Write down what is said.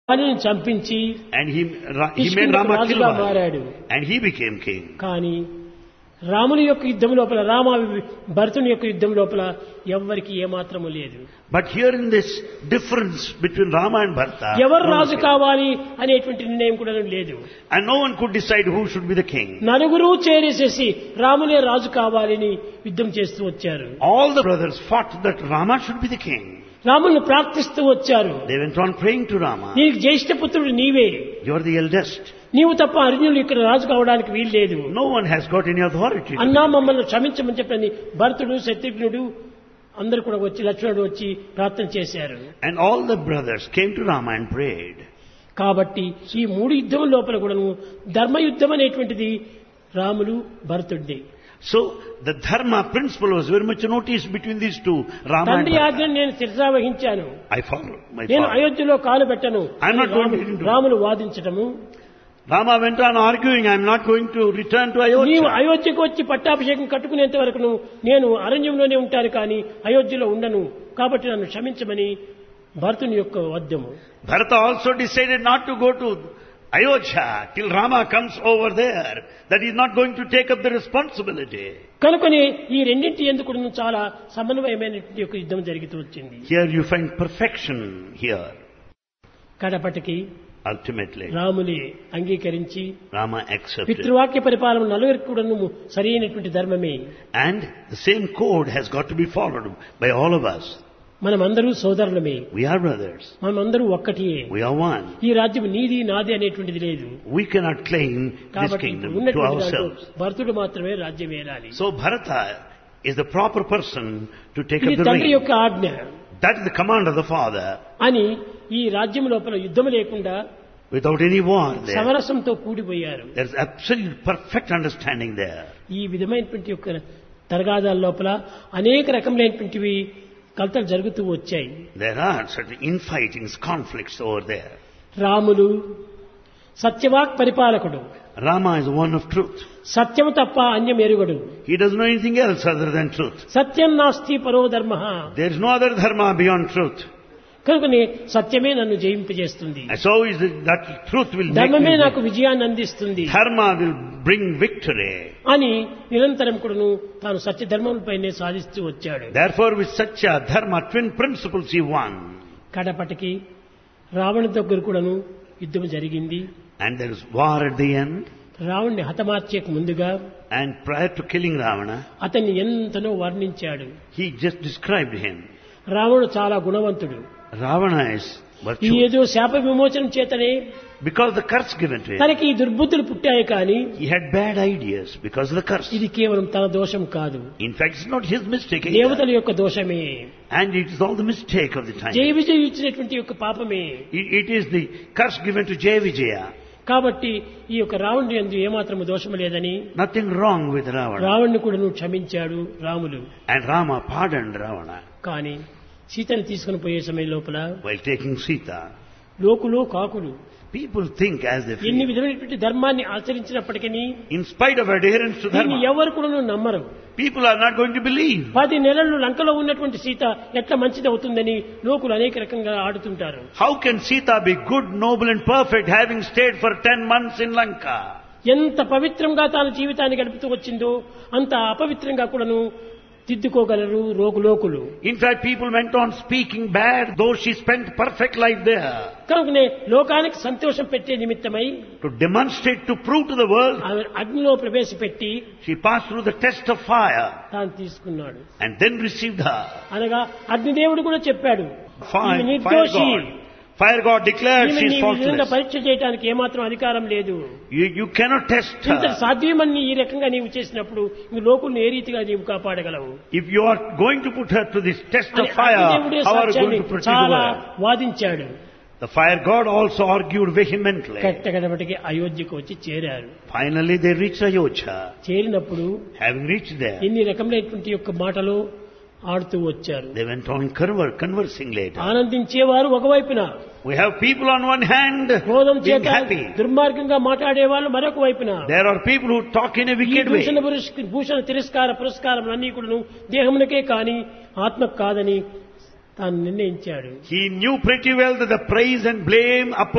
వారిని చంపించి And he, Ra- he made కిష్కింధకు Rama kill రాజుగా Vali. మారాడు And he became king. కానీ రాముని యొక్క యుద్ధం లోపల రామ భరతుని యొక్క యుద్ధం లోపల ఎవ్వరికి ఏమాత్రము లేదు But here in this difference between Rama and Bharata, ఎవరు no one రాజు said- కావాలి అనేటువంటి నిర్ణయం కూడా లేదు and no one could decide who should be the king. నలుగురు చేరేసేసి రామునే రాజు కావాలని యుద్ధం చేస్తూ వచ్చారు All the brothers fought that Rama should be the king. రాముని ప్రార్థిస్తూ వచ్చారు They went on praying to Rama. నీకు జ్యేష్ఠ పుత్రుడు నీవే You are the eldest. నీవు తప్ప అర్జునుడు ఇక్కడ రాజు కావడానికి వీల్లేదు No one has got any authority. to అన్నా మమ్మల్ని క్షమించమని చెప్పని భరతుడు శత్రుఘ్నుడు అందరు కూడా వచ్చి లక్ష్మణుడు వచ్చి ప్రార్థన చేశారు And all the brothers came to Rama and prayed. కాబట్టి ఈ మూడు యుద్ధం లోపల కూడాను ధర్మయుద్ధం అనేటువంటిది Ramulu భరతుడిది So the dharma principle was very much noticed between these two, Rama and తండ్రి Bharata. ఆజ్ఞను నేను శిరసావహించాను I followed my నేను father. అయోధ్యలో కాలు పెట్టను I'm not going Ramu- into- Ramulu వాదించటము Rama went on arguing, I'm not going to return to నీవు Ayodhya. అయోధ్యకు వచ్చి పట్టాభిషేకం కట్టుకునేంత వరకు నేను అరణ్యంలోనే ఉంటాను కానీ అయోధ్యలో ఉండను కాబట్టి నన్ను క్షమించమని భరతుని యొక్క వద్యము Bharata also decided not to go to Ayodhya till Rama comes over there. That he's not going to take up the responsibility. కనుకొని ఈ రెండింటి ఎందుకు చాలా సమన్వయమైనటువంటి యొక్క యుద్ధం జరుగుతూ వచ్చింది Here you find perfection here, కడపటికి ultimately. రాముని అంగీకరించి Rama accepted. పితృవాక్య పరిపాలన నలుగురికి కూడాను సరైనటువంటి ధర్మమే And the same code has got to be followed by all of us. మనమందరూ సోదరులమే We are brothers. మనమందరూ ఒక్కటియే We are one. ఈ రాజ్యం నీది నాది అనేటువంటిది లేదు We cannot claim this కాబట్టి kingdom to ఉన్నటువంటి దాంట్లో ourselves. భరతుడు మాత్రమే రాజ్యం ఏలాలి So Bharata is the proper person to take ఇది up the తండ్రి reign. యొక్క ఆజ్ఞ That is the command of the father. అని ఈ రాజ్యం లోపల యుద్ధం లేకుండా Without any war there. సమరసంతో కూడిపోయారు There's absolute perfect understanding there. ఈ విధమైనటువంటి యొక్క తరగాదాల లోపల అనేక రకములైనటువంటివి కలతలు జరుగుతూ వచ్చాయి There are certain infightings, conflicts over there. Ramulu సత్యవాక్ పరిపాలకుడు Rama is one of truth. సత్యము తప్ప అన్యం ఎరుగడు He doesn't know anything else other than truth. సత్యం నాస్తి పరో ధర్మ There is no other dharma beyond truth. కనుకనే సత్యమే నన్ను జయింపజేస్తుంది And so is it that truth will make ధర్మమే me నాకు విజయాన్ని అందిస్తుంది Dharma will bring victory. అని నిరంతరం కూడాను తాను సత్య ధర్మంపైనే సాధిస్తూ వచ్చాడు Therefore with such a dharma, twin principles he won. కడపటికి Ravana దగ్గర కూడాను యుద్ధం జరిగింది And there is war at the end. రావణ్ణి హతమార్చేక ముందుగా And prior to killing Ravana, అతన్ని ఎంతనో వర్ణించాడు he just described him. రావణుడు చాలా గుణవంతుడు Ravana is ఈ virtuous. ఏదో శాప విమోచనం చేతనే Because the curse given to him. తనకి ఈ దుర్బుద్ధులు పుట్టాయి కానీ He had bad ideas because of the curse. ఇది కేవలం తన దోషం కాదు In fact, it's not his mistake either. దేవతల యొక్క దోషమే And it is all the mistake of the Jaya time. విజయం ఇచ్చినటువంటి యొక్క పాపమే It, it is the curse given to Jaya Vijaya. కాబట్టి ఈ యొక్క రావణుడి ఎందు ఏమాత్రం దోషం లేదని Nothing wrong with Ravana. రావణ్ణి కూడా నువ్వు క్షమించాడు Ramulu And Rama pardoned Ravana కానీ సీతను తీసుకుని పోయే సమయం లోపల while taking Sita. లోకులు కాకులు People think as they ఎన్ని feel. విధమైనటువంటి ధర్మాన్ని ఆచరించినప్పటికీ In spite of adherence to దీన్ని dharma, ఎవరు కూడా నమ్మరు people are not going to believe. పది నెలలు లంకలో ఉన్నటువంటి సీత ఎట్లా మంచిది అవుతుందని లోకులు అనేక రకంగా ఆడుతుంటారు How can Sita be good, noble and perfect having stayed for 10 months in Lanka? ఎంత పవిత్రంగా తాను జీవితాన్ని గడుపుతూ వచ్చిందో అంత అపవిత్రంగా కూడాను దిద్దుకోగలరు రోగు లోకులు In fact, people went on speaking bad, though she spent perfect life there. కనుకనే లోకానికి సంతోషం పెట్టే నిమిత్తమై To demonstrate, to prove to the world, ఆమె అగ్నిలో ప్రవేశపెట్టి she passed through the test of fire తాను తీసుకున్నాడు and then received her. అనగా అగ్నిదేవుడు కూడా చెప్పాడు Fire, ఈమె fire నిర్దోషి God. Fire God declared ఈమె she is నీ విధంగా faultless. పరీక్ష చేయడానికి ఏమాత్రం అధికారం లేదు You, you cannot test ఇంత her. సాధ్యమని ఈ రకంగా నీవు చేసినప్పుడు ఈ లోకుల్ని ఏ రీతిగా నీవు కాపాడగలవు If you are going to put her to this test అని of fire, అగ్నిదేవుడే how are you సాక్ష్యాన్ని going to protect చాలా her? వాదించాడు The fire God also argued vehemently. కట్టగడబటికి అయోధ్యకు వచ్చి చేరారు Finally, they reached Ayodhya. చేరినప్పుడు Having reached there, ఎన్ని రకములైనటువంటి యొక్క మాటలు ఆడుతూ వచ్చారు they went on conver- conversing later. ఆనందించేవారు ఒకవైపున We have people on one hand క్రోధం being చేత happy. దుర్మార్గంగా మాట్లాడే వాళ్ళు మరొక వైపున There are people who talk in a ఈ wicked way. భూషణ పురస్క- భూషణ తిరస్కార పురస్కారం అన్ని కూడా దేహమునకే కాని ఆత్మకు కాదని తాను నిర్ణయించాడు He knew pretty well that the praise and blame